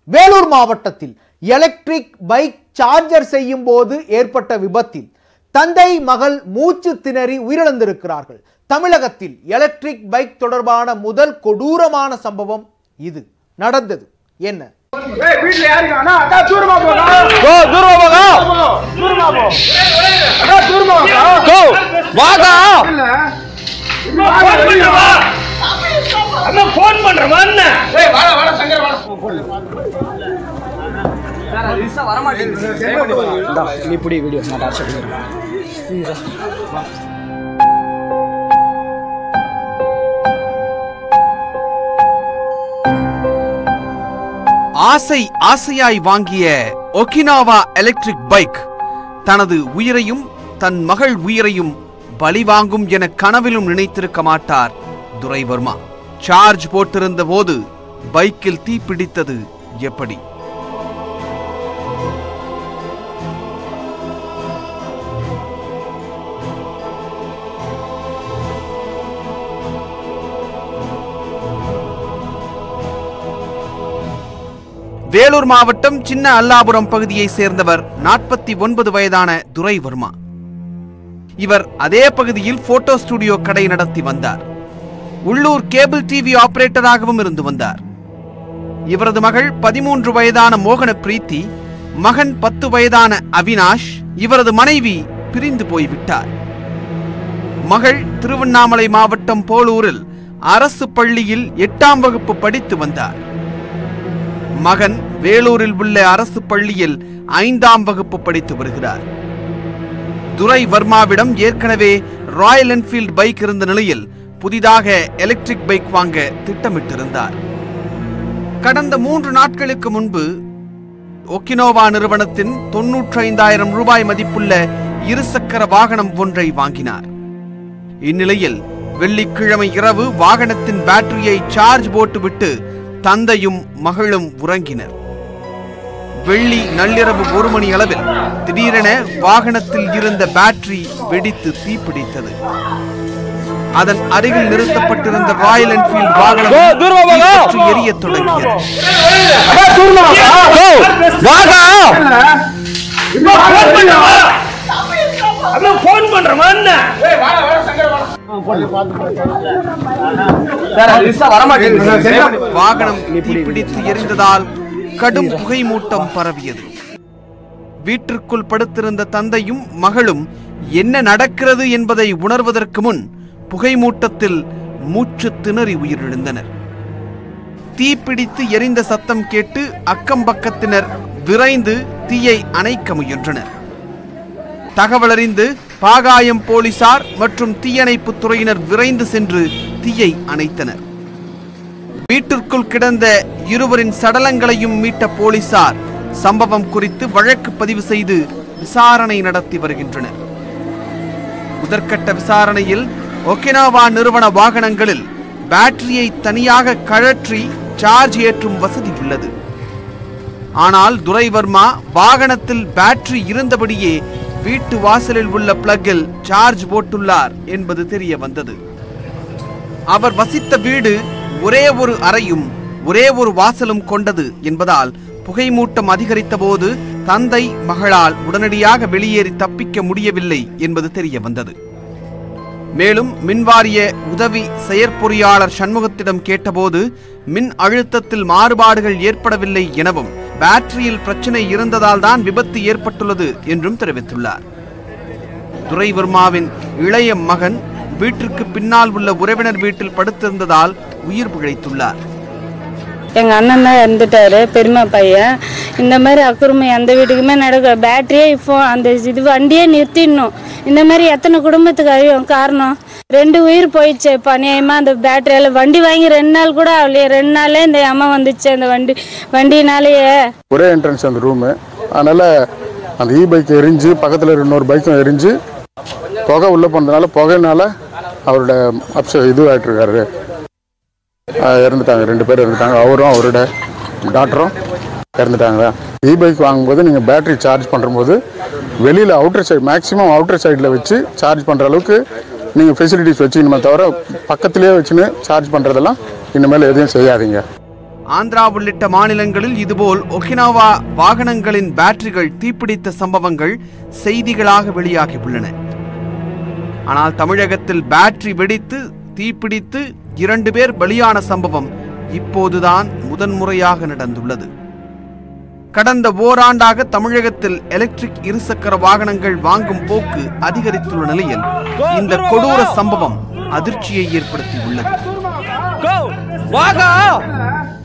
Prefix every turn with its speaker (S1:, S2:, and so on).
S1: வேலூர் மாவட்டத்தில் electric bike charger செய்யும் போது ஏற்பட்ட விபத்தில் தந்தை மகள் மூச்சு திணறி உயிரிழந்திருக்கிறார்கள் தமிழகத்தில் எலக்ட்ரிக் பைக் தொடர்பான முதல் கொடூரமான சம்பவம் இது நடந்தது என்ன
S2: ஏய் வீட்ல யாரு அண்ணா அக்கா தூரமா போங்க
S3: கோ தூரமா போகா
S2: தூரமா போ அக்கா தூரமா போங்க
S3: கோ வாகா
S2: இல்ல
S3: ஃபோன் பண்றவா அண்ணா ஃபோன் பண்றவா அண்ணா
S2: ஏய் வாடா வாடா சங்கர வாடா
S4: நீ பிடி வீடியோ நான் டார்ச் பண்ணிடுறேன்
S5: ஆசை ஆசையாய் வாங்கிய ஒகினாவா எலக்ட்ரிக் பைக் தனது உயிரையும் தன் மகள் உயிரையும் பலி வாங்கும் என கனவிலும் நினைத்திருக்க மாட்டார் துரைவர்மா சார்ஜ் போட்டிருந்த போது பைக்கில் தீப்பிடித்தது எப்படி வேலூர் மாவட்டம் சின்ன அல்லாபுரம் பகுதியை சேர்ந்தவர் நாற்பத்தி ஒன்பது வயதான துரைவர்மா இவர் அதே பகுதியில் போட்டோ ஸ்டுடியோ கடை நடத்தி வந்தார் உள்ளூர் கேபிள் டிவி ஆபரேட்டராகவும் இருந்து வந்தார் இவரது மகள் பதிமூன்று வயதான மோகன பிரீத்தி மகன் பத்து வயதான அவினாஷ் இவரது மனைவி பிரிந்து போய்விட்டார் மகள் திருவண்ணாமலை மாவட்டம் போலூரில் அரசு பள்ளியில் எட்டாம் வகுப்பு படித்து வந்தார் மகன் வேலூரில் உள்ள அரசு பள்ளியில் ஐந்தாம் வகுப்பு படித்து வருகிறார் துரை வர்மாவிடம் ஏற்கனவே ராயல் என்ஃபீல்ட் பைக் இருந்த நிலையில் புதிதாக எலக்ட்ரிக் பைக் வாங்க திட்டமிட்டிருந்தார் கடந்த மூன்று நாட்களுக்கு முன்பு ஒக்கினோவா நிறுவனத்தின் தொன்னூற்றி ஐந்தாயிரம் ரூபாய் மதிப்புள்ள இருசக்கர வாகனம் ஒன்றை வாங்கினார் இந்நிலையில் வெள்ளிக்கிழமை இரவு வாகனத்தின் பேட்டரியை சார்ஜ் போட்டுவிட்டு தந்தையும் மகளும் உறங்கினர் வெள்ளி நள்ளிரவு ஒரு மணி அளவில் திடீரென வாகனத்தில் இருந்த பேட்டரி வெடித்து தீப்பிடித்தது அதன் அருகில் நிறுத்தப்பட்டிருந்த ராயல் என்ஃபீல்ட் வாகனம்
S3: கோ, தூரமா போங்க.
S5: தீப்பற்றி எரியத் தொடங்கியது
S2: அக்கா தூரமா போங்க
S3: கோ வாகா
S2: இல்ல
S3: ஃபோன் பண்றவா அண்ணா ஃபோன் பண்றவா அண்ணா
S2: ஏய் வாடா வாடா சங்கர வாடா
S5: வாகனம் தீப்பிடித்து எரிந்ததால் கடும் புகை மூட்டம் பரவியது வீட்டிற்குள் படுத்திருந்த தந்தையும் மகளும் என்ன நடக்கிறது என்பதை உணர்வதற்கு முன் புகை மூட்டத்தில் மூச்சு திணறி உயிரிழந்தனர் தீப்பிடித்து எரிந்த சத்தம் கேட்டு அக்கம் பக்கத்தினர் விரைந்து தீயை அணைக்க முயன்றனர் தகவலறிந்து பாகாயம் போலீசார் மற்றும் தீயணைப்புத் துறையினர் விரைந்து சென்று தீயை அணைத்தனர் வீட்டிற்குள் கிடந்த இருவரின் சடலங்களையும் மீட்ட போலீசார் சம்பவம் குறித்து வழக்கு பதிவு செய்து விசாரணை நடத்தி வருகின்றனர் முதற்கட்ட விசாரணையில் ஒகினாவா நிறுவன வாகனங்களில் பேட்டரியை தனியாக கழற்றி சார்ஜ் ஏற்றும் வசதி உள்ளது ஆனால் துரைவர்மா வாகனத்தில் பேட்டரி இருந்தபடியே வீட்டு வாசலில் உள்ள பிளக்கில் சார்ஜ் போட்டுள்ளார் என்பது தெரிய வந்தது அவர் வசித்த வீடு ஒரே ஒரு அறையும் ஒரே ஒரு வாசலும் கொண்டது என்பதால் புகைமூட்டம் அதிகரித்த போது தந்தை மகளால் உடனடியாக வெளியேறி தப்பிக்க முடியவில்லை என்பது தெரிய வந்தது மேலும் மின்வாரிய உதவி செயற்பொறியாளர் சண்முகத்திடம் கேட்டபோது மின் அழுத்தத்தில் மாறுபாடுகள் ஏற்படவில்லை எனவும் பேட்டரியில் பிரச்சனை இருந்ததால் தான் விபத்து ஏற்பட்டுள்ளது என்றும் தெரிவித்துள்ளார் துரைவர்மாவின் இளைய மகன் வீட்டிற்கு பின்னால் உள்ள உறவினர் வீட்டில் படுத்திருந்ததால் உயிர் பிழைத்துள்ளார்
S6: எங்கள் அண்ணன் தான் இறந்துட்டாரு பெரியம்மா பையன் இந்த மாதிரி அக்குறுமை எந்த வீட்டுக்குமே நடக்க பேட்டரியே இப்போ அந்த இது வண்டியே நிறுத்திடணும் இந்த மாதிரி எத்தனை குடும்பத்துக்கு அழியும் காரணம் ரெண்டு உயிர் போயிடுச்சு இப்போ அநியாயமாக அந்த பேட்டரியால் வண்டி வாங்கி ரெண்டு நாள் கூட ஆகலையே ரெண்டு நாளே இந்த அம்மா வந்துச்சு அந்த வண்டி வண்டினாலேயே
S7: ஒரே என்ட்ரன்ஸ் அந்த ரூமு அதனால் அந்த இ பைக் எரிஞ்சு பக்கத்தில் இன்னொரு பைக்கும் எரிஞ்சு புகை உள்ளே போனதுனால புகைனால அவரோட அப்ச இதுவாகிட்டுருக்காரு இறந்துட்டாங்க ரெண்டு பேர் இறந்துட்டாங்க அவரும் அவரோட டாக்டரும் இறந்துட்டாங்க இ பைக் வாங்கும்போது நீங்கள் பேட்டரி சார்ஜ் பண்ணும்போது வெளியில் அவுட்டர் சைடு மேக்ஸிமம் அவுட்டர் சைடில் வச்சு சார்ஜ் பண்ணுற அளவுக்கு நீங்கள் ஃபெசிலிட்டிஸ் வச்சுக்கணுமே தவிர பக்கத்துலேயே வச்சுன்னு சார்ஜ் பண்ணுறதெல்லாம் இனிமேல் எதையும் செய்யாதீங்க
S5: ஆந்திரா உள்ளிட்ட மாநிலங்களில் இதுபோல் ஒகினாவா வாகனங்களின் பேட்டரிகள் தீப்பிடித்த சம்பவங்கள் செய்திகளாக வெளியாகி உள்ளன ஆனால் தமிழகத்தில் பேட்டரி வெடித்து தீப்பிடித்து இரண்டு பேர் பலியான சம்பவம் இப்போதுதான் முதன்முறையாக நடந்துள்ளது கடந்த ஓராண்டாக தமிழகத்தில் எலக்ட்ரிக் இருசக்கர வாகனங்கள் வாங்கும் போக்கு அதிகரித்துள்ள நிலையில் இந்த கொடூர சம்பவம் அதிர்ச்சியை ஏற்படுத்தியுள்ளது
S3: வாகா